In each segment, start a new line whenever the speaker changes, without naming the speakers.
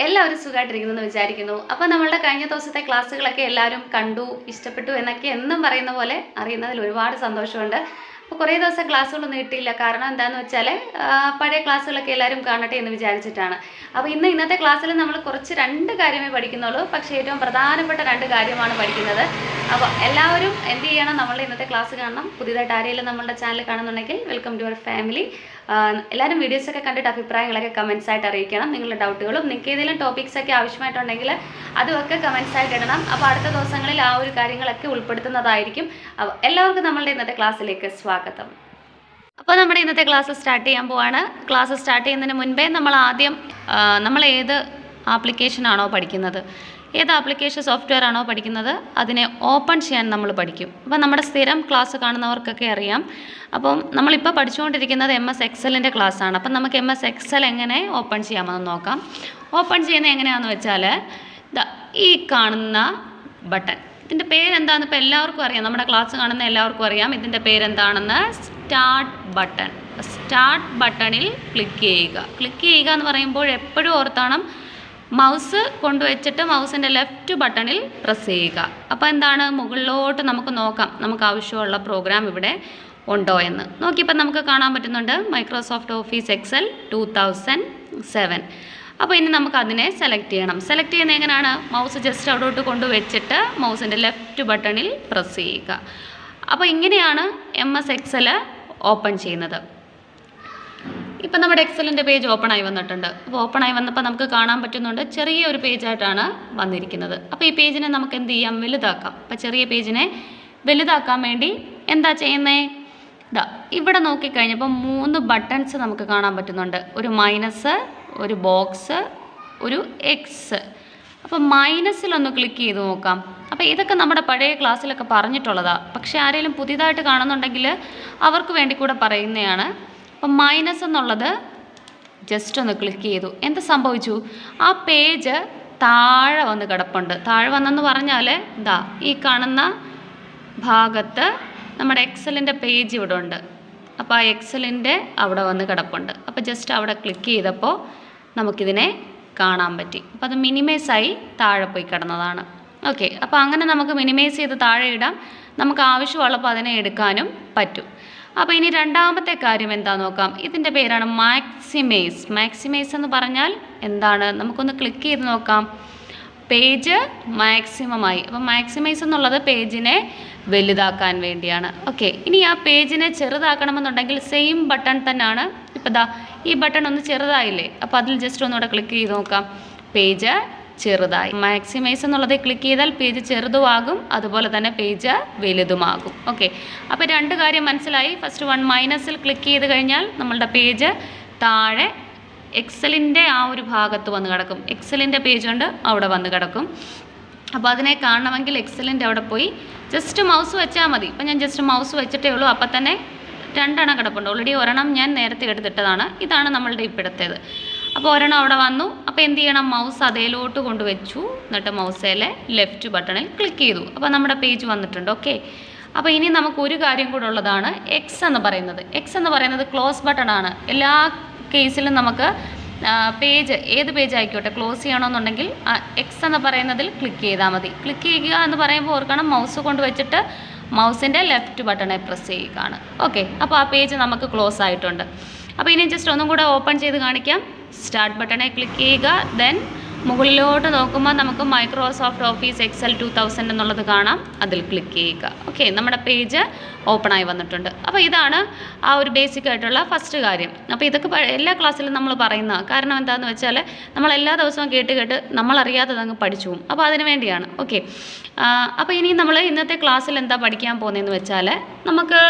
എല്ലാവരും സുഖമായിട്ടിരിക്കുന്നു എന്ന് വിചാരിക്കുന്നു അപ്പോൾ നമ്മളുടെ കഴിഞ്ഞ ദിവസത്തെ ക്ലാസ്സുകളൊക്കെ എല്ലാവരും കണ്ടു ഇഷ്ടപ്പെട്ടു എന്നൊക്കെ എന്നും പറയുന്ന പോലെ അറിയുന്നതിൽ ഒരുപാട് സന്തോഷമുണ്ട് അപ്പോൾ കുറേ ദിവസം ക്ലാസ്സുകളൊന്നും കിട്ടിയില്ല കാരണം എന്താണെന്ന് വെച്ചാൽ പഴയ ക്ലാസ്സുകളൊക്കെ എല്ലാവരും കാണട്ടെ എന്ന് വിചാരിച്ചിട്ടാണ് അപ്പോൾ ഇന്ന് ഇന്നത്തെ ക്ലാസ്സിൽ നമ്മൾ കുറച്ച് രണ്ട് കാര്യമേ പഠിക്കുന്നുള്ളൂ പക്ഷേ ഏറ്റവും പ്രധാനപ്പെട്ട രണ്ട് കാര്യമാണ് പഠിക്കുന്നത് അപ്പോൾ എല്ലാവരും എന്ത് ചെയ്യണം നമ്മളുടെ ഇന്നത്തെ ക്ലാസ് കാണണം പുതിയതായിട്ട് ആരെങ്കിലും നമ്മളുടെ ചാനൽ കാണുന്നുണ്ടെങ്കിൽ വെൽക്കം ടു അവർ ഫാമിലി എല്ലാവരും വീഡിയോസൊക്കെ കണ്ടിട്ട് അഭിപ്രായങ്ങളൊക്കെ കമൻസ് ആയിട്ട് അറിയിക്കണം നിങ്ങളുടെ ഡൗട്ടുകളും നിങ്ങൾക്ക് ഏതെങ്കിലും ടോപ്പിക്സ് ഒക്കെ ആവശ്യമായിട്ടുണ്ടെങ്കിൽ അതുമൊക്കെ കമൻസ് ആയിട്ട് ഇടണം അപ്പോൾ അടുത്ത ദിവസങ്ങളിൽ ആ ഒരു കാര്യങ്ങളൊക്കെ ഉൾപ്പെടുത്തുന്നതായിരിക്കും അപ്പോൾ എല്ലാവർക്കും നമ്മളുടെ ഇന്നത്തെ ക്ലാസ്സിലേക്ക് സ്വാഗതം അപ്പോൾ നമ്മുടെ ഇന്നത്തെ ക്ലാസ് സ്റ്റാർട്ട് ചെയ്യാൻ പോവാണ് ക്ലാസ് സ്റ്റാർട്ട് ചെയ്യുന്നതിന് മുൻപേ നമ്മൾ ആദ്യം ആ, നമ്മൾ ഏത് ആപ്ലിക്കേഷനാണോ പഠിക്കുന്നത് ഏത് ആപ്ലിക്കേഷൻ സോഫ്റ്റ്വെയർ ആണോ പഠിക്കുന്നത് അതിനെ ഓപ്പൺ ചെയ്യാൻ നമ്മൾ പഠിക്കും അപ്പോൾ നമ്മുടെ സ്ഥിരം ക്ലാസ് കാണുന്നവർക്കൊക്കെ അറിയാം അപ്പം നമ്മളിപ്പോൾ പഠിച്ചുകൊണ്ടിരിക്കുന്നത് എം എസ് എക്സലിൻ്റെ ക്ലാസ്സാണ് അപ്പം നമുക്ക് എം എസ് എക്സൽ എങ്ങനെ ഓപ്പൺ ചെയ്യാമെന്ന് നോക്കാം ഓപ്പൺ ചെയ്യുന്നത് എങ്ങനെയാണെന്ന് വെച്ചാൽ ദാ ഈ കാണുന്ന ബട്ടൺ ഇതിൻ്റെ പേരെന്താണെന്ന് ഇപ്പോൾ എല്ലാവർക്കും അറിയാം നമ്മുടെ ക്ലാസ് കാണുന്ന എല്ലാവർക്കും അറിയാം ഇതിൻ്റെ പേരെന്താണെന്ന് സ്റ്റാർട്ട് ബട്ടൺ സ്റ്റാർട്ട് ബട്ടണിൽ ക്ലിക്ക് ചെയ്യുക ക്ലിക്ക് ചെയ്യുക എന്ന് പറയുമ്പോൾ എപ്പോഴും ഓർത്തണം മൗസ് കൊണ്ടുവച്ചിട്ട് മൗസിൻ്റെ ലെഫ്റ്റ് ബട്ടണിൽ പ്രസ് ചെയ്യുക അപ്പോൾ എന്താണ് മുകളിലോട്ട് നമുക്ക് നോക്കാം നമുക്ക് ആവശ്യമുള്ള പ്രോഗ്രാം ഇവിടെ ഉണ്ടോ എന്ന് നോക്കിയപ്പോൾ നമുക്ക് കാണാൻ പറ്റുന്നുണ്ട് Microsoft Office Excel two thousand seven അപ്പോൾ ഇനി നമുക്ക് അതിനെ സെലക്ട് ചെയ്യണം സെലക്ട് ചെയ്യുന്നത് എങ്ങനെയാണ് മൗസ് ജസ്റ്റ് അവിടോട്ട് കൊണ്ടുവച്ചിട്ട് മൗസിൻ്റെ ലെഫ്റ്റ് ബട്ടണിൽ പ്രസ് ചെയ്യുക അപ്പോൾ ഇങ്ങനെയാണ് എം എസ് എക്സൽ ഓപ്പൺ ചെയ്യുന്നത് ഇപ്പം നമ്മുടെ എക്സലിൻ്റെ പേജ് ഓപ്പൺ ആയി വന്നിട്ടുണ്ട് അപ്പോൾ ഓപ്പൺ ആയി വന്നപ്പോൾ നമുക്ക് കാണാൻ പറ്റുന്നുണ്ട് ചെറിയൊരു പേജായിട്ടാണ് വന്നിരിക്കുന്നത് അപ്പോൾ ഈ പേജിനെ നമുക്ക് എന്ത് ചെയ്യാം വലുതാക്കാം അപ്പോൾ ചെറിയ പേജിനെ വലുതാക്കാൻ വേണ്ടി എന്താ ചെയ്യുന്നേ ഇതാ ഇവിടെ നോക്കിക്കഴിഞ്ഞപ്പോൾ മൂന്ന് ബട്ടൺസ് നമുക്ക് കാണാൻ പറ്റുന്നുണ്ട് ഒരു മൈനസ് ഒരു ബോക്സ് ഒരു എക്സ് അപ്പോൾ മൈനസിലൊന്ന് ക്ലിക്ക് ചെയ്ത് നോക്കാം അപ്പോൾ ഇതൊക്കെ നമ്മുടെ പഴയ ക്ലാസ്സിലൊക്കെ പറഞ്ഞിട്ടുള്ളതാണ് പക്ഷേ ആരെങ്കിലും പുതിയതായിട്ട് കാണുന്നുണ്ടെങ്കിൽ അവർക്ക് വേണ്ടി കൂടെ പറയുന്നതാണ് അപ്പം മൈനസ് എന്നുള്ളത് ജസ്റ്റ് ഒന്ന് ക്ലിക്ക് ചെയ്തു എന്ത് സംഭവിച്ചു ആ പേജ് താഴെ വന്ന് കിടപ്പുണ്ട് താഴെ വന്നെന്ന് പറഞ്ഞാൽ ഇതാ ഈ കാണുന്ന ഭാഗത്ത് നമ്മുടെ എക്സലിൻ്റെ പേജ് ഇവിടെ ഉണ്ട് അപ്പോൾ ആ എക്സലിൻ്റെ അവിടെ വന്ന് കിടപ്പുണ്ട് അപ്പോൾ ജസ്റ്റ് അവിടെ ക്ലിക്ക് ചെയ്തപ്പോൾ നമുക്കിതിനെ കാണാൻ പറ്റി അപ്പോൾ അത് മിനിമൈസായി താഴെ പോയി കിടന്നതാണ് ഓക്കെ അപ്പോൾ അങ്ങനെ നമുക്ക് മിനിമൈസ് ചെയ്ത് താഴെ ഇടാം നമുക്ക് ആവശ്യമുള്ളപ്പോൾ അതിനെ എടുക്കാനും പറ്റും അപ്പോൾ ഇനി രണ്ടാമത്തെ കാര്യം എന്താ നോക്കാം ഇതിൻ്റെ പേരാണ് മാക്സിമൈസ് മാക്സിമൈസ് എന്ന് പറഞ്ഞാൽ എന്താണ് നമുക്കൊന്ന് ക്ലിക്ക് ചെയ്ത് നോക്കാം പേജ് മാക്സിമമായി അപ്പം മാക്സിമൈസ് എന്നുള്ളത് പേജിനെ വലുതാക്കാൻ വേണ്ടിയാണ് ഓക്കെ ഇനി ആ പേജിനെ ചെറുതാക്കണമെന്നുണ്ടെങ്കിൽ സെയിം ബട്ടൺ തന്നെയാണ് ഇപ്പോൾ ദാ ഈ ബട്ടൺ ഒന്ന് ചെറുതായില്ലേ അപ്പോൾ അതിൽ ജസ്റ്റ് ഒന്നുകൂടെ ക്ലിക്ക് ചെയ്ത് നോക്കാം പേജ് ചെറുതായി മാക്സിമൈസ് എന്നുള്ളത് ക്ലിക്ക് ചെയ്താൽ പേജ് ചെറുതുമാകും അതുപോലെ തന്നെ പേജ് വലുതുമാകും ഓക്കെ അപ്പോൾ രണ്ട് കാര്യം മനസ്സിലായി ഫസ്റ്റ് വൺ മൈനസിൽ ക്ലിക്ക് ചെയ്ത് കഴിഞ്ഞാൽ നമ്മളുടെ പേജ് താഴെ എക്സലിൻ്റെ ആ ഒരു ഭാഗത്ത് വന്ന് കിടക്കും എക്സലിൻ്റെ പേജ് ഉണ്ട് അവിടെ വന്ന് കിടക്കും അപ്പോൾ അതിനെ കാണണമെങ്കിൽ എക്സലിൻ്റെ അവിടെ പോയി ജസ്റ്റ് മൗസ് വെച്ചാൽ മതി ഇപ്പം ഞാൻ ജസ്റ്റ് മൗസ് വെച്ചിട്ടേ ഉള്ളൂ അപ്പം തന്നെ രണ്ടെണ്ണം കിടപ്പുണ്ട് ഓൾറെഡി ഒരെണ്ണം ഞാൻ നേരത്തെ എടുത്തിട്ടതാണ് ഇതാണ് നമ്മളുടെ ഇപ്പോഴത്തേത് അപ്പോൾ ഒരെണ്ണം അവിടെ വന്നു അപ്പോൾ എന്ത് ചെയ്യണം മൗസ് അതേലോട്ട് കൊണ്ടുവച്ചു എന്നിട്ട് മൗസേലെ ലെഫ്റ്റ് ബട്ടണിൽ ക്ലിക്ക് ചെയ്തു അപ്പോൾ നമ്മുടെ പേജ് വന്നിട്ടുണ്ട് ഓക്കെ അപ്പോൾ ഇനി നമുക്ക് ഒരു കാര്യം കൂടെ ഉള്ളതാണ് എക്സ് എന്ന് പറയുന്നത് എക്സ് എന്ന് പറയുന്നത് ക്ലോസ് ബട്ടൺ ആണ് എല്ലാ കേസിലും നമുക്ക് പേജ് ഏത് പേജ് ആയിക്കോട്ടെ ക്ലോസ് ചെയ്യണമെന്നുണ്ടെങ്കിൽ എക്സ് എന്ന് പറയുന്നതിൽ ക്ലിക്ക് ചെയ്താൽ മതി ക്ലിക്ക് ചെയ്യുക എന്ന് പറയുമ്പോൾ ഓർക്കണം മൗസ് കൊണ്ട് വെച്ചിട്ട് മൗസിൻ്റെ ലെഫ്റ്റ് ബട്ടണെ പ്രസ് ചെയ്യുകയാണ് ഓക്കെ അപ്പോൾ ആ പേജ് നമുക്ക് ക്ലോസ് ആയിട്ടുണ്ട് അപ്പോൾ ഇനി ജസ്റ്റ് ഒന്നും കൂടെ ഓപ്പൺ ചെയ്ത് കാണിക്കാം സ്റ്റാർട്ട് ബട്ടണെ ക്ലിക്ക് ചെയ്യുക ദെൻ മുകളിലോട്ട് നോക്കുമ്പോൾ നമുക്ക് Microsoft Office Excel two thousand എന്നുള്ളത് കാണാം അതിൽ ക്ലിക്ക് ചെയ്യുക ഓക്കെ നമ്മുടെ പേജ് ഓപ്പൺ ആയി വന്നിട്ടുണ്ട് അപ്പോൾ ഇതാണ് ആ ഒരു ബേസിക് ആയിട്ടുള്ള ഫസ്റ്റ് കാര്യം അപ്പോൾ ഇതൊക്കെ പ- എല്ലാ ക്ലാസ്സിലും നമ്മൾ പറയുന്ന കാരണം എന്താണെന്ന് വെച്ചാൽ നമ്മൾ എല്ലാ ദിവസവും കേട്ട് കേട്ട് നമ്മളറിയാത്തത് അങ്ങ് പഠിച്ചു പോകും അപ്പോൾ അതിന് വേണ്ടിയാണ് ഓക്കെ അപ്പോൾ ഇനി നമ്മൾ ഇന്നത്തെ ക്ലാസ്സിൽ എന്താ പഠിക്കാൻ പോകുന്നതെന്ന് വെച്ചാൽ നമുക്ക്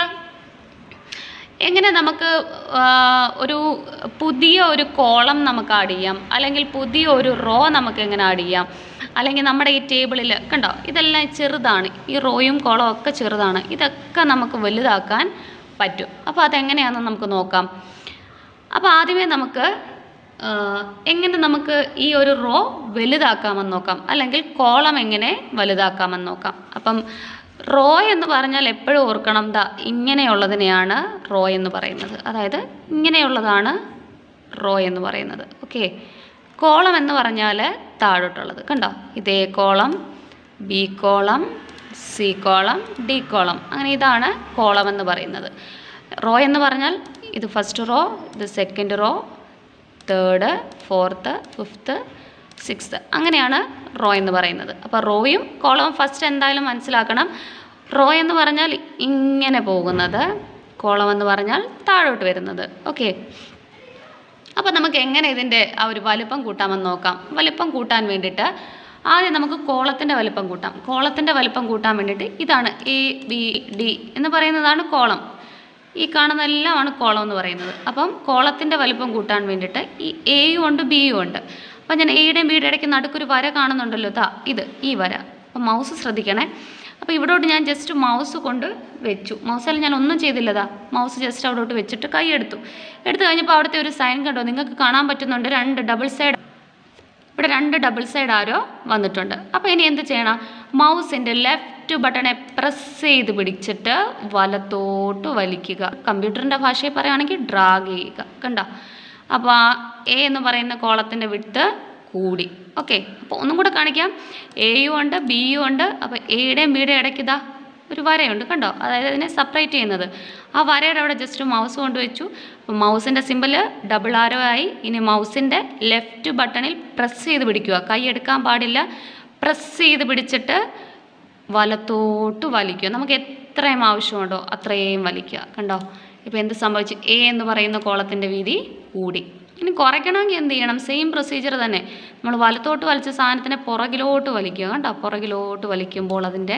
എങ്ങനെ നമുക്ക് ആ, ഒരു പുതിയ ഒരു കോളം നമുക്ക് ആഡ് ചെയ്യാം അല്ലെങ്കിൽ പുതിയ ഒരു റോ നമുക്ക് എങ്ങനെ ആഡ് ചെയ്യാം അല്ലെങ്കിൽ നമ്മുടെ ഈ ടേബിളിൽ കണ്ടോ ഇതെല്ലാം ചെറുതാണ് ഈ റോയും കോളവും ഒക്കെ ചെറുതാണ് ഇതൊക്കെ നമുക്ക് വലുതാക്കാൻ പറ്റും അപ്പോൾ അതെങ്ങനെയാണെന്ന് നമുക്ക് നോക്കാം അപ്പോൾ ആദ്യമേ നമുക്ക് ആ, എങ്ങനെ നമുക്ക് ഈ ഒരു റോ വലുതാക്കാമെന്ന് നോക്കാം അല്ലെങ്കിൽ കോളം എങ്ങനെ വലുതാക്കാമെന്ന് നോക്കാം അപ്പം റോ എന്ന് പറഞ്ഞാൽ എപ്പോഴും ഓർക്കണം ദാ ഇങ്ങനെയുള്ളതിനെയാണ് റോ എന്ന് പറയുന്നത് അതായത് ഇങ്ങനെയുള്ളതാണ് റോ എന്ന് പറയുന്നത് ഓക്കെ കോളം എന്ന് പറഞ്ഞാൽ താഴോട്ടുള്ളത് കണ്ടോ ഇതേ column B column C column D column അങ്ങനെ ഇതാണ് കോളം എന്ന് പറയുന്നത് റോ എന്ന് പറഞ്ഞാൽ ഇത് ഫസ്റ്റ് റോ ഇത് second row third fourth fifth sixth അങ്ങനെയാണ് റോ എന്ന് പറയുന്നത് അപ്പോൾ റോയും കോളവും ഫസ്റ്റ് എന്തായാലും മനസ്സിലാക്കണം റോ എന്ന് പറഞ്ഞാൽ ഇങ്ങനെ പോകുന്നത് കോളം എന്ന് പറഞ്ഞാൽ താഴോട്ട് വരുന്നത് ഓക്കെ അപ്പോൾ നമുക്ക് എങ്ങനെ ഇതിൻ്റെ ആ ഒരു വലിപ്പം കൂട്ടാമെന്ന് നോക്കാം വലിപ്പം കൂട്ടാൻ വേണ്ടിയിട്ട് ആദ്യം നമുക്ക് കോളത്തിൻ്റെ വലിപ്പം കൂട്ടാം കോളത്തിൻ്റെ വലിപ്പം കൂട്ടാൻ വേണ്ടിയിട്ട് ഇതാണ് എ ബി ഡി എന്ന് പറയുന്നതാണ് കോളം ഈ കാണുന്നതെല്ലാമാണ് കോളം എന്ന് പറയുന്നത് അപ്പം കോളത്തിൻ്റെ വലിപ്പം കൂട്ടാൻ വേണ്ടിയിട്ട് ഈ എയും ഉണ്ട് ബിയും ഉണ്ട് അപ്പം ഞാൻ എയുടെയും ബിയുടെ ഇടയ്ക്ക് നടുക്കൊരു വര കാണുന്നുണ്ടല്ലോ ദാ ഇത് ഈ വര അപ്പം മൗസ് ശ്രദ്ധിക്കണേ അപ്പോൾ ഇവിടോട്ട് ഞാൻ ജസ്റ്റ് മൗസ് കൊണ്ട് വെച്ചു മൗസിൽ ഞാൻ ഒന്നും ചെയ്തില്ലതാ മൗസ് ജസ്റ്റ് അവിടോട്ട് വെച്ചിട്ട് കൈ എടുത്തു എടുത്തു കഴിഞ്ഞപ്പോൾ അവിടുത്തെ ഒരു സൈൻ കണ്ടോ നിങ്ങൾക്ക് കാണാൻ പറ്റുന്നുണ്ട് രണ്ട് ഡബിൾ സൈഡ് ഇവിടെ രണ്ട് ഡബിൾ സൈഡ് ആരോ വന്നിട്ടുണ്ട് അപ്പോൾ ഇനി എന്ത് ചെയ്യണം മൗസിൻ്റെ ലെഫ്റ്റ് ബട്ടണെ പ്രസ് ചെയ്ത് പിടിച്ചിട്ട് വലത്തോട്ട് വലിക്കുക കമ്പ്യൂട്ടറിൻ്റെ ഭാഷയിൽ പറയുകയാണെങ്കിൽ ഡ്രാഗ് ചെയ്യുക കണ്ടോ അപ്പോൾ ആ എ എന്ന് പറയുന്ന കോളത്തിൻ്റെ വിട്ട് കൂടി ഓക്കെ അപ്പോൾ ഒന്നും കൂടെ കാണിക്കാം എയും ഉണ്ട് ബിയും ഉണ്ട് അപ്പോൾ എയുടെയും ബിയുടെയും ഇടയ്ക്ക് ഇതാ ഒരു വരയുണ്ട് കണ്ടോ അതായത് അതിനെ സെപ്പറേറ്റ് ചെയ്യുന്നത് ആ വരയുടെ അവിടെ ജസ്റ്റ് മൗസ് കൊണ്ട് വെച്ചു അപ്പോൾ മൗസിൻ്റെ സിമ്പിൾ ഡബിൾ ആരോ ആയി ഇനി മൗസിൻ്റെ ലെഫ്റ്റ് ബട്ടണിൽ പ്രസ് ചെയ്ത് പിടിക്കുക കൈ എടുക്കാൻ പാടില്ല പ്രസ് ചെയ്ത് പിടിച്ചിട്ട് വലത്തോട്ട് വലിക്കുക നമുക്ക് എത്രയും ആവശ്യമുണ്ടോ അത്രയും വലിക്കുക കണ്ടോ ഇപ്പോൾ എന്ത് സംഭവിച്ചു എ എന്ന് പറയുന്ന കോളത്തിൻ്റെ വീതി കൂടി ഇനി കുറയ്ക്കണമെങ്കിൽ എന്ത് ചെയ്യണം സെയിം പ്രൊസീജിയർ തന്നെ നമ്മൾ വലത്തോട്ട് വലിച്ച സാധനത്തിനെ പുറകിലോട്ട് വലിക്കുക കണ്ടോ പുറകിലോട്ട് വലിക്കുമ്പോൾ അതിൻ്റെ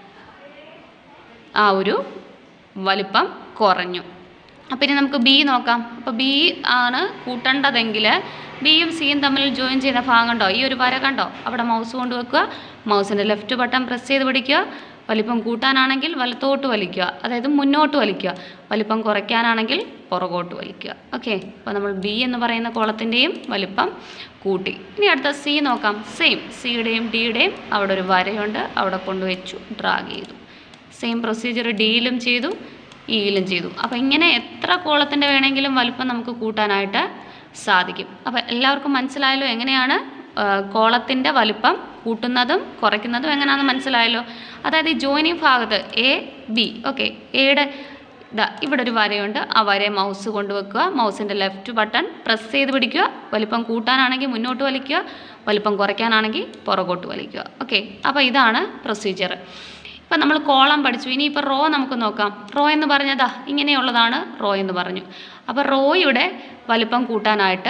ആ ഒരു വലിപ്പം കുറഞ്ഞു അപ്പം ഇനി നമുക്ക് ബി നോക്കാം അപ്പോൾ ബി ആണ് കൂട്ടേണ്ടതെങ്കിൽ ബിയും സിയും തമ്മിൽ ജോയിൻ ചെയ്ത ഭാഗം കണ്ടോ ഈ ഒരു വര കണ്ടോ അവിടെ മൗസ് കൊണ്ട് വെക്കുക മൗസിൻ്റെ ലെഫ്റ്റ് ബട്ടൺ പ്രസ് ചെയ്ത് പിടിക്കുക വലിപ്പം കൂട്ടാനാണെങ്കിൽ വലത്തോട്ട് വലിക്കുക അതായത് മുന്നോട്ട് വലിക്കുക വലിപ്പം കുറയ്ക്കാനാണെങ്കിൽ പുറകോട്ട് വലിക്കുക ഓക്കെ അപ്പോൾ നമ്മൾ ബി എന്ന് പറയുന്ന കോളത്തിൻ്റെയും വലിപ്പം കൂട്ടി ഇനി അടുത്ത സി നോക്കാം സെയിം സിയുടെയും ഡിയുടെയും അവിടെ ഒരു വരയുണ്ട് അവിടെ കൊണ്ടുവച്ചു ഡ്രാഗ് ചെയ്തു സെയിം പ്രൊസീജിയർ ഡിയിലും ചെയ്തു ഇയിലും ചെയ്തു അപ്പോൾ ഇങ്ങനെ എത്ര കോളത്തിൻ്റെ വേണമെങ്കിലും വലുപ്പം നമുക്ക് കൂട്ടാനായിട്ട് സാധിക്കും അപ്പോൾ എല്ലാവർക്കും മനസ്സിലായല്ലോ എങ്ങനെയാണ് കോളത്തിൻ്റെ വലുപ്പം കൂട്ടുന്നതും കുറയ്ക്കുന്നതും എങ്ങനെയാണെന്ന് മനസ്സിലായല്ലോ അതായത് ഈ ജോയിനിങ് ഭാഗത്ത് എ ബി ഓക്കെ എയുടെ ഇതാ ഇവിടെ ഒരു വരയുണ്ട് ആ വരയെ മൗസ് കൊണ്ടുവെക്കുക മൗസിൻ്റെ ലെഫ്റ്റ് ബട്ടൺ പ്രസ് ചെയ്ത് പിടിക്കുക വലിപ്പം കൂട്ടാനാണെങ്കിൽ മുന്നോട്ട് വലിക്കുക വലിപ്പം കുറയ്ക്കാനാണെങ്കിൽ പുറകോട്ട് വലിക്കുക ഓക്കെ അപ്പോൾ ഇതാണ് പ്രൊസീജിയർ ഇപ്പം നമ്മൾ കോളം പഠിച്ചു ഇനിയിപ്പോൾ റോ നമുക്ക് നോക്കാം റോ എന്ന് പറഞ്ഞതാ ഇങ്ങനെയുള്ളതാണ് റോ എന്ന് പറഞ്ഞു അപ്പോൾ റോയുടെ വലിപ്പം കൂട്ടാനായിട്ട്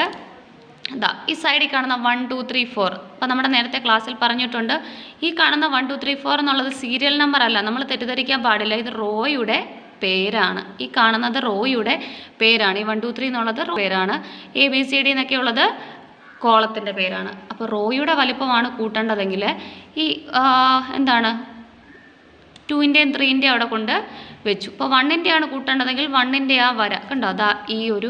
ഇതാ ഈ സൈഡിൽ കാണുന്ന വൺ ടു ത്രീ ഫോർ അപ്പോൾ നമ്മുടെ നേരത്തെ ക്ലാസ്സിൽ പറഞ്ഞിട്ടുണ്ട് ഈ കാണുന്ന വൺ ടു ത്രീ ഫോർ എന്നുള്ളത് സീരിയൽ നമ്പർ അല്ല നമ്മൾ തെറ്റിദ്ധരിക്കാൻ പാടില്ല ഇത് റോയുടെ പേരാണ് ഈ കാണുന്നത് റോയുടെ പേരാണ് ഈ വൺ ടു ത്രീ എന്നുള്ളത് റോ പേരാണ് എ ബി സി ഡി എന്നൊക്കെ ഉള്ളത് കോളത്തിൻ്റെ പേരാണ് അപ്പോൾ റോയുടെ വലിപ്പമാണ് കൂട്ടേണ്ടതെങ്കിൽ ഈ ആ, എന്താണ് ടുവിൻ്റെയും ത്രീൻ്റെയും അവിടെ കൊണ്ട് വെച്ചു ഇപ്പോൾ വണ്ണിൻ്റെ ആണ് കൂട്ടേണ്ടതെങ്കിൽ വണ്ണിൻ്റെ ആ വര കണ്ടോ അതാ ഈ ഒരു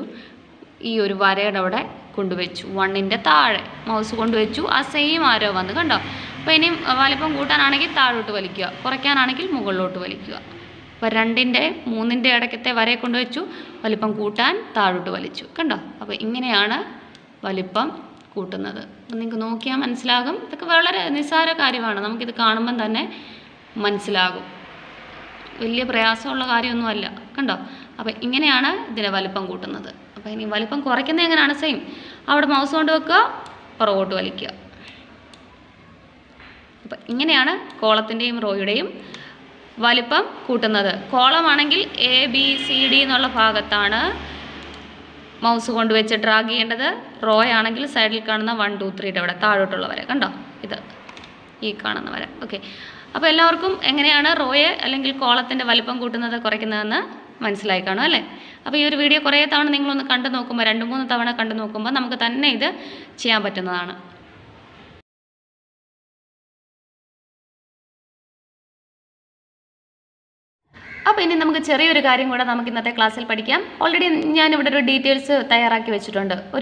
ഈ ഒരു വരയുടെ അവിടെ കൊണ്ടുവച്ചു വണ്ണിൻ്റെ താഴെ മൗസ് കൊണ്ടുവച്ചു ആ സെയിം ആരോ വന്ന് കണ്ടോ അപ്പോൾ ഇനി വലിപ്പം കൂട്ടാനാണെങ്കിൽ താഴോട്ട് വലിക്കുക കുറയ്ക്കാനാണെങ്കിൽ മുകളിലോട്ട് വലിക്കുക അപ്പോൾ രണ്ടിൻ്റെ മൂന്നിൻ്റെ ഇടയ്ക്കത്തെ വരയെ കൊണ്ടുവച്ചു വലിപ്പം കൂട്ടാൻ താഴോട്ട് വലിച്ചു കണ്ടോ അപ്പോൾ ഇങ്ങനെയാണ് വലിപ്പം കൂട്ടുന്നത് അപ്പം നിങ്ങൾക്ക് നോക്കിയാൽ മനസ്സിലാകും ഇതൊക്കെ വളരെ നിസ്സാര കാര്യമാണ് നമുക്കിത് കാണുമ്പം തന്നെ മനസ്സിലാകും വലിയ പ്രയാസമുള്ള കാര്യമൊന്നുമല്ല കണ്ടോ അപ്പം ഇങ്ങനെയാണ് ഇതിനെ വലിപ്പം കൂട്ടുന്നത് അപ്പോൾ ഇനി വലിപ്പം കുറയ്ക്കുന്നത് എങ്ങനെയാണ് സെയിം അവിടെ മൗസ് കൊണ്ട് വെക്കുക പുറകോട്ട് വലിക്കുക അപ്പം ഇങ്ങനെയാണ് കോളത്തിൻ്റെയും റോയുടെയും വലിപ്പം കൂട്ടുന്നത് കോളമാണെങ്കിൽ എ ബി സി ഡി എന്നുള്ള ഭാഗത്താണ് മൗസ് കൊണ്ട് വെച്ച് ഡ്രാഗ് ചെയ്യേണ്ടത് റോ ആണെങ്കിൽ സൈഡിൽ കാണുന്ന വൺ ടു ത്രീയുടെ അവിടെ താഴോട്ടുള്ള വര കണ്ടോ ഇത് ഈ കാണുന്ന വര ഓക്കെ അപ്പോൾ എല്ലാവർക്കും എങ്ങനെയാണ് റോയെ അല്ലെങ്കിൽ കോളത്തിൻ്റെ വലിപ്പം കൂട്ടുന്നത് കുറയ്ക്കുന്നതെന്ന് മനസ്സിലായി കാണും അല്ലേ അപ്പോൾ ഈ ഒരു വീഡിയോ കുറേ തവണ നിങ്ങളൊന്ന് കണ്ടു നോക്കുമ്പോൾ രണ്ട് മൂന്ന് തവണ കണ്ടു നോക്കുമ്പോൾ നമുക്ക് തന്നെ ഇത് ചെയ്യാൻ പറ്റുന്നതാണ് അപ്പോൾ ഇനി നമുക്ക് ചെറിയൊരു കാര്യം കൂടെ നമുക്ക് ഇന്നത്തെ ക്ലാസ്സിൽ പഠിക്കാം ഓൾറെഡി ഞാൻ ഇവിടെ ഒരു ഡീറ്റെയിൽസ് തയ്യാറാക്കി വെച്ചിട്ടുണ്ട് ഒരു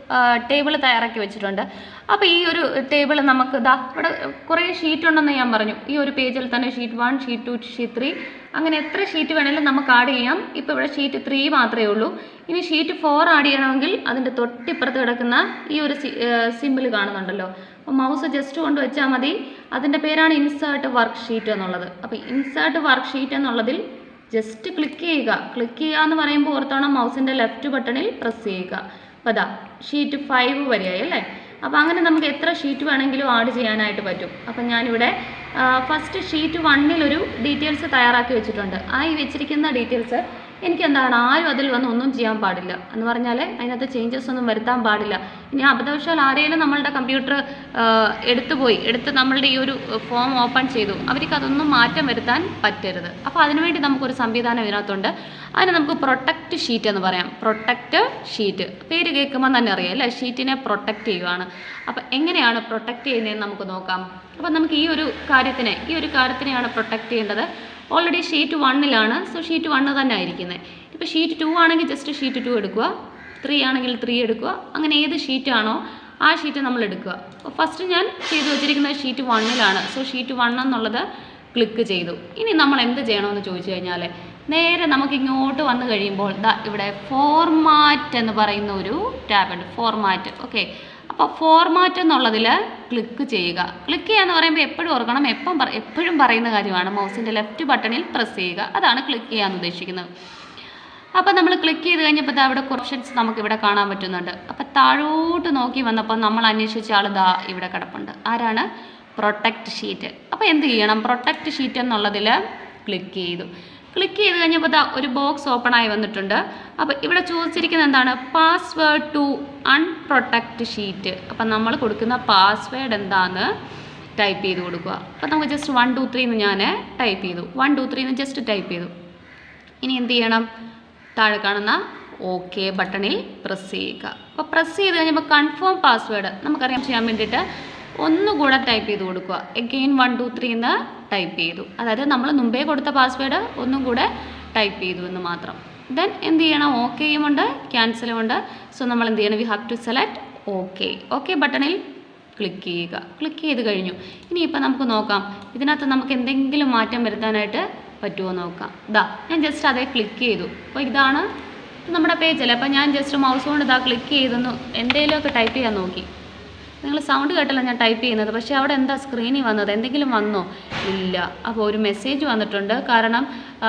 ടേബിൾ തയ്യാറാക്കി വെച്ചിട്ടുണ്ട് അപ്പോൾ ഈ ഒരു ടേബിൾ നമുക്ക് ഇതാ ഇവിടെ കുറേ ഷീറ്റ് ഉണ്ടെന്ന് ഞാൻ പറഞ്ഞു ഈ ഒരു പേജിൽ തന്നെ sheet one sheet two sheet three അങ്ങനെ എത്ര ഷീറ്റ് വേണമെങ്കിലും നമുക്ക് ആഡ് ചെയ്യാം ഇപ്പോൾ ഇവിടെ ഷീറ്റ് ത്രീ മാത്രമേ ഉള്ളൂ ഇനി ഷീറ്റ് ഫോർ ആഡ് ചെയ്യണമെങ്കിൽ അതിൻ്റെ തൊട്ടിപ്പുറത്ത് കിടക്കുന്ന ഈ ഒരു സിമ്പിൾ കാണുന്നുണ്ടല്ലോ അപ്പോൾ മൗസ് ജസ്റ്റ് കൊണ്ട് വെച്ചാൽ മതി അതിൻ്റെ പേരാണ് ഇൻസേർട്ട് വർക്ക് ഷീറ്റ് എന്നുള്ളത് അപ്പോൾ ഇൻസേർട്ട് വർക്ക് ഷീറ്റ് എന്നുള്ളതിൽ ജസ്റ്റ് ക്ലിക്ക് ചെയ്യുക ക്ലിക്ക് ചെയ്യുക എന്ന് പറയുമ്പോൾ ഓർത്തോണം മൗസിൻ്റെ ലെഫ്റ്റ് ബട്ടണിൽ പ്രസ് ചെയ്യുക അപ്പോൾ അതാ ഷീറ്റ് ഫൈവ് വരെയായി അല്ലേ അപ്പോൾ അങ്ങനെ നമുക്ക് എത്ര ഷീറ്റ് വേണമെങ്കിലും ആഡ് ചെയ്യാനായിട്ട് പറ്റും അപ്പം ഞാനിവിടെ ഫസ്റ്റ് ഷീറ്റ് വണ്ണിലൊരു ഡീറ്റെയിൽസ് തയ്യാറാക്കി വെച്ചിട്ടുണ്ട് ആ ഈ വെച്ചിരിക്കുന്ന ഡീറ്റെയിൽസ് എനിക്ക് എന്താണ് ആരും അതിൽ വന്ന് ഒന്നും ചെയ്യാൻ പാടില്ല എന്ന് പറഞ്ഞാൽ അതിനകത്ത് ചേഞ്ചസ് ഒന്നും വരുത്താൻ പാടില്ല ഇനി അബദ്ധവശാൽ ആരെങ്കിലും നമ്മളുടെ കമ്പ്യൂട്ടർ എടുത്തു പോയി എടുത്ത് നമ്മളുടെ ഈ ഒരു ഫോം ഓപ്പൺ ചെയ്തു അവർക്ക് അതൊന്നും മാറ്റം വരുത്താൻ പറ്റരുത് അപ്പോൾ അതിനുവേണ്ടി നമുക്കൊരു സംവിധാനം ഇതിനകത്തുണ്ട് അതിന് നമുക്ക് പ്രൊട്ടക്റ്റ് ഷീറ്റ് എന്ന് പറയാം പ്രൊട്ടക്റ്റ് ഷീറ്റ് പേര് കേൾക്കുമ്പോൾ തന്നെ അറിയാം അല്ലേ ഷീറ്റിനെ പ്രൊട്ടക്റ്റ് ചെയ്യുവാണ് അപ്പോൾ എങ്ങനെയാണ് പ്രൊട്ടക്റ്റ് ചെയ്യുന്നതെന്ന് നമുക്ക് നോക്കാം അപ്പോൾ നമുക്ക് ഈ ഒരു കാര്യത്തിനെ ഈ ഒരു കാര്യത്തിനെയാണ് പ്രൊട്ടക്റ്റ് ചെയ്യേണ്ടത് ഓൾറെഡി ഷീറ്റ് വണ്ണിലാണ് സോ ഷീറ്റ് വണ്ണ് തന്നെ ആയിരിക്കുന്നത് ഇപ്പോൾ ഷീറ്റ് ടു ആണെങ്കിൽ ജസ്റ്റ് ഷീറ്റ് ടു എടുക്കുക ത്രീ ആണെങ്കിൽ ത്രീ എടുക്കുക അങ്ങനെ ഏത് ഷീറ്റാണോ ആ ഷീറ്റ് നമ്മൾ എടുക്കുക അപ്പോൾ ഫസ്റ്റ് ഞാൻ ചെയ്തു വെച്ചിരിക്കുന്നത് ഷീറ്റ് വണ്ണിലാണ് സോ ഷീറ്റ് വൺ എന്നുള്ളത് ക്ലിക്ക് ചെയ്തു ഇനി നമ്മൾ എന്ത് ചെയ്യണമെന്ന് ചോദിച്ചു കഴിഞ്ഞാൽ നേരെ നമുക്ക് ഇങ്ങോട്ട് വന്നു കഴിയുമ്പോൾ ദാ ഇവിടെ ഫോർമാറ്റ് എന്ന് പറയുന്ന ഒരു ടാബ് ഉണ്ട് ഫോർമാറ്റ് ഓക്കെ അപ്പോൾ ഫോർമാറ്റ് എന്നുള്ളതിൽ ക്ലിക്ക് ചെയ്യുക ക്ലിക്ക് ചെയ്യുക എന്ന് പറയുമ്പോൾ എപ്പോഴും ഓർക്കണം എപ്പം പറ എപ്പോഴും പറയുന്ന കാര്യമാണ് മൗസിൻ്റെ ലെഫ്റ്റ് ബട്ടണിൽ പ്രസ് ചെയ്യുക അതാണ് ക്ലിക്ക് ചെയ്യാൻ ഉദ്ദേശിക്കുന്നത് അപ്പോൾ നമ്മൾ ക്ലിക്ക് ചെയ്ത് കഴിഞ്ഞപ്പോൾ ദാ ഇവിടെ ഓപ്ഷൻസ് നമുക്ക് ഇവിടെ കാണാൻ പറ്റുന്നുണ്ട് അപ്പോൾ താഴോട്ട് നോക്കി വന്നപ്പോൾ നമ്മൾ അന്വേഷിച്ച ആൾ ദാ ഇവിടെ കിടപ്പുണ്ട് ആരാണ് പ്രൊട്ടക്റ്റ് ഷീറ്റ് അപ്പോൾ എന്ത് ചെയ്യണം പ്രൊട്ടക്റ്റ് ഷീറ്റ് എന്നുള്ളതിൽ ക്ലിക്ക് ചെയ്തു ക്ലിക്ക് ചെയ്ത് കഴിഞ്ഞപ്പോൾ ദാ ഒരു ബോക്സ് ഓപ്പൺ ആയി വന്നിട്ടുണ്ട് അപ്പോൾ ഇവിടെ ചോദിച്ചിരിക്കുന്നത് എന്താണ് പാസ്വേഡ് ടു അൺപ്രൊട്ടക്റ്റ് ഷീറ്റ് അപ്പം നമ്മൾ കൊടുക്കുന്ന പാസ്വേഡ് എന്താന്ന് ടൈപ്പ് ചെയ്ത് കൊടുക്കുക അപ്പോൾ നമുക്ക് ജസ്റ്റ് വൺ ടു ത്രീ എന്ന് ഞാൻ ടൈപ്പ് ചെയ്തു വൺ ടു ത്രീ എന്ന് ജസ്റ്റ് ടൈപ്പ് ചെയ്തു ഇനി എന്ത് ചെയ്യണം താഴെ കാണുന്ന ഓക്കെ ബട്ടണിൽ പ്രസ് ചെയ്യുക അപ്പോൾ പ്രസ് ചെയ്ത് കഴിഞ്ഞപ്പോൾ കൺഫേം പാസ്വേഡ് നമുക്കറിയാം ചെയ്യാൻ വേണ്ടിയിട്ട് ഒന്നുകൂടെ ടൈപ്പ് ചെയ്ത് കൊടുക്കുക എഗെയിൻ വൺ ടു ത്രീ എന്ന് ടൈപ്പ് ചെയ്തു അതായത് നമ്മൾ മുമ്പേ കൊടുത്ത പാസ്വേഡ് ഒന്നും കൂടെ ടൈപ്പ് ചെയ്തു എന്ന് മാത്രം ദെൻ എന്ത് ചെയ്യണം ഓക്കെയും ഉണ്ട് ക്യാൻസലും ഉണ്ട് സോ നമ്മൾ എന്ത് ചെയ്യണം we have to select okay okay ബട്ടണിൽ ക്ലിക്ക് ചെയ്യുക ക്ലിക്ക് ചെയ്ത് കഴിഞ്ഞു ഇനിയിപ്പോൾ നമുക്ക് നോക്കാം ഇതിനകത്ത് നമുക്ക് എന്തെങ്കിലും മാറ്റം വരുത്താനായിട്ട് പറ്റുമോ നോക്കാം ഇതാ ഞാൻ ജസ്റ്റ് അതേ ക്ലിക്ക് ചെയ്തു അപ്പോൾ ഇതാണ് നമ്മുടെ പേജല്ലേ അപ്പോൾ ഞാൻ ജസ്റ്റ് മൗസ് കൊണ്ട് ഇതാ ക്ലിക്ക് ചെയ്തൊന്ന് എന്തെങ്കിലുമൊക്കെ ടൈപ്പ് ചെയ്യാൻ നോക്കി നിങ്ങൾ സൗണ്ട് കേട്ടല്ല ഞാൻ ടൈപ്പ് ചെയ്യുന്നത് പക്ഷേ അവിടെ എന്താ സ്ക്രീനിൽ വന്നത് എന്തെങ്കിലും വന്നോ ഇല്ല അപ്പോൾ ഒരു മെസ്സേജ് വന്നിട്ടുണ്ട് കാരണം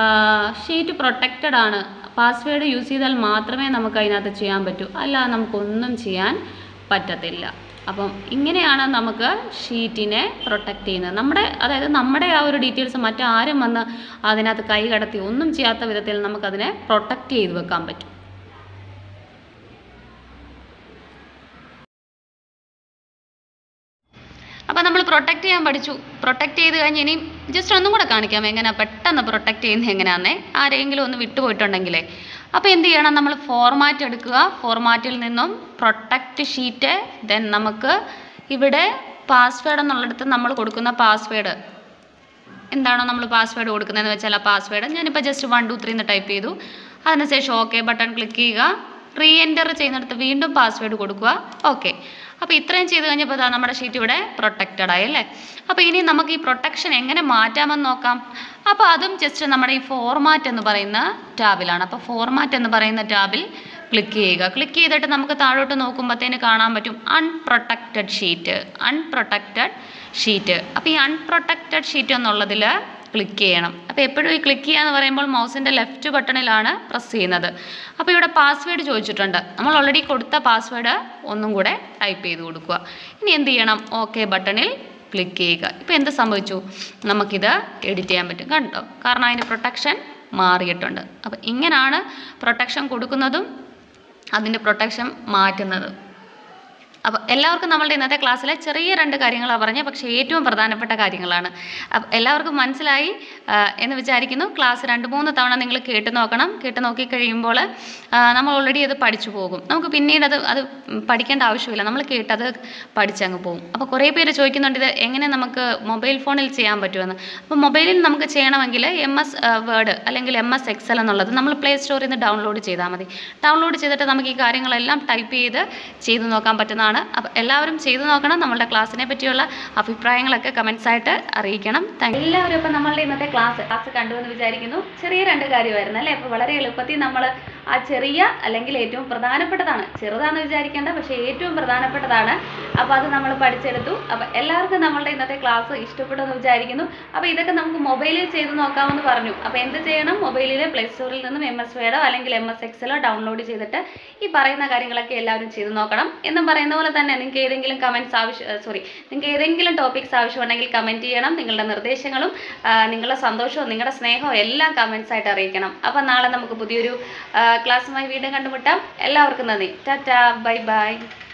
ഷീറ്റ് പ്രൊട്ടക്റ്റഡ് ആണ് പാസ്വേഡ് യൂസ് ചെയ്താൽ മാത്രമേ നമുക്ക് അതിനകത്ത് ചെയ്യാൻ പറ്റൂ അല്ല നമുക്കൊന്നും ചെയ്യാൻ പറ്റത്തില്ല അപ്പം ഇങ്ങനെയാണ് നമുക്ക് ഷീറ്റിനെ പ്രൊട്ടക്റ്റ് ചെയ്യുന്നത് നമ്മുടെ അതായത് നമ്മുടെ ആ ഒരു ഡീറ്റെയിൽസ് മറ്റാരും വന്ന് അതിനകത്ത് കൈ കടത്തി ഒന്നും ചെയ്യാത്ത വിധത്തിൽ നമുക്കതിനെ പ്രൊട്ടക്റ്റ് ചെയ്ത് വെക്കാൻ പറ്റും അപ്പോൾ നമ്മൾ പ്രൊട്ടക്റ്റ് ചെയ്യാൻ പഠിച്ചു പ്രൊട്ടക്റ്റ് ചെയ്ത് കഴിഞ്ഞ് ഇനി ജസ്റ്റ് ഒന്നും കൂടെ കാണിക്കാം എങ്ങനെ പെട്ടെന്ന് പ്രൊട്ടക്റ്റ് ചെയ്യുന്നത് എങ്ങനെയാണെന്നേ ആരെങ്കിലും ഒന്ന് വിട്ടുപോയിട്ടുണ്ടെങ്കിലേ അപ്പോൾ എന്ത് ചെയ്യണം നമ്മൾ ഫോർമാറ്റ് എടുക്കുക ഫോർമാറ്റിൽ നിന്നും പ്രൊട്ടക്റ്റ് ഷീറ്റ് ദെൻ നമുക്ക് ഇവിടെ പാസ്വേഡ് എന്നുള്ളിടത്ത് നമ്മൾ കൊടുക്കുന്ന പാസ്വേഡ് എന്താണോ നമ്മൾ പാസ്വേഡ് കൊടുക്കുന്നതെന്ന് വെച്ചാൽ ആ പാസ്വേഡ് ഞാനിപ്പോൾ ജസ്റ്റ് വൺ ടു ത്രീ എന്ന് ടൈപ്പ് ചെയ്തു അതിനുശേഷം ഓക്കെ ബട്ടൺ ക്ലിക്ക് ചെയ്യുക റീ എൻ്റർ ചെയ്യുന്നിടത്ത് വീണ്ടും പാസ്വേഡ് കൊടുക്കുക ഓക്കെ അപ്പോൾ ഇത്രയും ചെയ്ത് കഴിഞ്ഞപ്പോൾ ദാ നമ്മുടെ ഷീറ്റ് ഇവിടെ പ്രൊട്ടക്റ്റഡ് ആയി അല്ലേ അപ്പോൾ ഇനി നമുക്ക് ഈ പ്രൊട്ടക്ഷൻ എങ്ങനെ മാറ്റാമെന്ന് നോക്കാം അപ്പോൾ അതും ജസ്റ്റ് നമ്മുടെ ഈ ഫോർമാറ്റ് എന്ന് പറയുന്ന ടാബിലാണ് അപ്പോൾ ഫോർമാറ്റ് എന്ന് പറയുന്ന ടാബിൽ ക്ലിക്ക് ചെയ്യുക ക്ലിക്ക് ചെയ്തിട്ട് നമുക്ക് താഴോട്ട് നോക്കുമ്പോഴത്തേന് കാണാൻ പറ്റും അൺപ്രൊട്ടക്റ്റഡ് ഷീറ്റ് അൺപ്രൊട്ടക്റ്റഡ് ഷീറ്റ് അപ്പോൾ ഈ അൺപ്രൊട്ടക്റ്റഡ് ഷീറ്റ് എന്നുള്ളതിൽ ക്ലിക്ക് ചെയ്യണം അപ്പോൾ എപ്പോഴും ഈ ക്ലിക്ക് ചെയ്യുക എന്ന് പറയുമ്പോൾ മൗസിൻ്റെ ലെഫ്റ്റ് ബട്ടണിലാണ് പ്രസ് ചെയ്യുന്നത് അപ്പോൾ ഇവിടെ പാസ്വേഡ് ചോദിച്ചിട്ടുണ്ട് നമ്മൾ ഓൾറെഡി കൊടുത്ത പാസ്വേഡ് ഒന്നും കൂടെ ടൈപ്പ് ചെയ്ത് കൊടുക്കുക ഇനി എന്ത് ചെയ്യണം ഓക്കെ ബട്ടണിൽ ക്ലിക്ക് ചെയ്യുക ഇപ്പോൾ എന്ത് സംഭവിച്ചു നമുക്കിത് എഡിറ്റ് ചെയ്യാൻ പറ്റും കണ്ടോ കാരണം അതിൻ്റെ പ്രൊട്ടക്ഷൻ മാറിയിട്ടുണ്ട് അപ്പോൾ ഇങ്ങനെയാണ് പ്രൊട്ടക്ഷൻ കൊടുക്കുന്നതും അതിൻ്റെ പ്രൊട്ടക്ഷൻ മാറ്റുന്നതും അപ്പോൾ എല്ലാവർക്കും നമ്മളുടെ ഇന്നത്തെ ക്ലാസ്സിലെ ചെറിയ രണ്ട് കാര്യങ്ങളാണ് പറഞ്ഞത് പക്ഷേ ഏറ്റവും പ്രധാനപ്പെട്ട കാര്യങ്ങളാണ് അപ്പം എല്ലാവർക്കും മനസ്സിലായി ആ, എന്ന് വിചാരിക്കുന്നു ക്ലാസ് രണ്ട് മൂന്ന് തവണ നിങ്ങൾ കേട്ട് നോക്കണം കേട്ട് നോക്കി കഴിയുമ്പോൾ ആ, നമ്മൾ ഓൾറെഡി അത് പഠിച്ചു പോകും നമുക്ക് പിന്നീട് അത് അത് പഠിക്കേണ്ട ആവശ്യമില്ല നമ്മൾ കേട്ടത് പഠിച്ചങ്ങ് പോകും അപ്പോൾ കുറേ പേര് ചോദിക്കുന്നുണ്ട് ഇത് എങ്ങനെ നമുക്ക് മൊബൈൽ ഫോണിൽ ചെയ്യാൻ പറ്റുമെന്ന് അപ്പോൾ മൊബൈലിൽ നമുക്ക് ചെയ്യണമെങ്കിൽ എം എസ് വേർഡ് അല്ലെങ്കിൽ എം എസ് എക്സൽ എന്നുള്ളത് നമ്മൾ പ്ലേ സ്റ്റോറിൽ നിന്ന് ഡൗൺലോഡ് ചെയ്താൽ മതി ഡൗൺലോഡ് ചെയ്തിട്ട് നമുക്ക് ഈ കാര്യങ്ങളെല്ലാം ടൈപ്പ് ചെയ്ത് ചെയ്ത് നോക്കാൻ പറ്റുന്നതാണ് അപ്പോൾ എല്ലാവരും ചെയ്തു നോക്കണം നമ്മളുടെ ക്ലാസ്സിനെ പറ്റിയുള്ള അഭിപ്രായങ്ങളൊക്കെ കമൻസ് ആയിട്ട് അറിയിക്കണം താങ്ക് എല്ലാവരും ഇപ്പം നമ്മളുടെ ഇന്നത്തെ ക്ലാസ് ക്ലാസ് കണ്ടു എന്ന് വിചാരിക്കുന്നു ചെറിയ രണ്ട് കാര്യമായിരുന്നു അല്ലേ അപ്പോൾ വളരെ എളുപ്പത്തിൽ നമ്മൾ ആ ചെറിയ അല്ലെങ്കിൽ ഏറ്റവും പ്രധാനപ്പെട്ടതാണ് ചെറുതാണെന്ന് വിചാരിക്കേണ്ട പക്ഷേ ഏറ്റവും പ്രധാനപ്പെട്ടതാണ് അപ്പോൾ അത് നമ്മൾ പഠിച്ചെടുത്തു അപ്പോൾ എല്ലാവർക്കും നമ്മളുടെ ഇന്നത്തെ ക്ലാസ് ഇഷ്ടപ്പെട്ടു എന്ന് വിചാരിക്കുന്നു അപ്പോൾ ഇതൊക്കെ നമുക്ക് മൊബൈലിൽ ചെയ്ത് നോക്കാമെന്ന് പറഞ്ഞു അപ്പോൾ എന്ത് ചെയ്യണം മൊബൈലിൽ പ്ലേ സ്റ്റോറിൽ നിന്നും എം എസ് വേഡോ അല്ലെങ്കിൽ എം എസ് എക്സലോ ഡൗൺലോഡ് ചെയ്തിട്ട് ഈ പറയുന്ന കാര്യങ്ങളൊക്കെ എല്ലാവരും ചെയ്ത് നോക്കണം എന്നും പറയുന്ന പോലെ തന്നെ നിങ്ങൾക്ക് ഏതെങ്കിലും കമൻറ്റ്സ് ആവശ്യം സോറി നിങ്ങൾക്ക് ഏതെങ്കിലും ടോപ്പിക്സ് ആവശ്യമുണ്ടെങ്കിൽ കമൻറ്റ് ചെയ്യണം നിങ്ങളുടെ നിർദ്ദേശങ്ങളും ആ, നിങ്ങളുടെ സന്തോഷവും നിങ്ങളുടെ സ്നേഹവും എല്ലാം കമൻസ് ആയിട്ട് അറിയിക്കണം അപ്പോൾ നാളെ നമുക്ക് പുതിയൊരു ആ, ക്ലാസ്സുമായി വീണ്ടും കണ്ടുമുട്ടാം എല്ലാവർക്കും നന്ദി ടാറ്റാ ബൈ ബൈ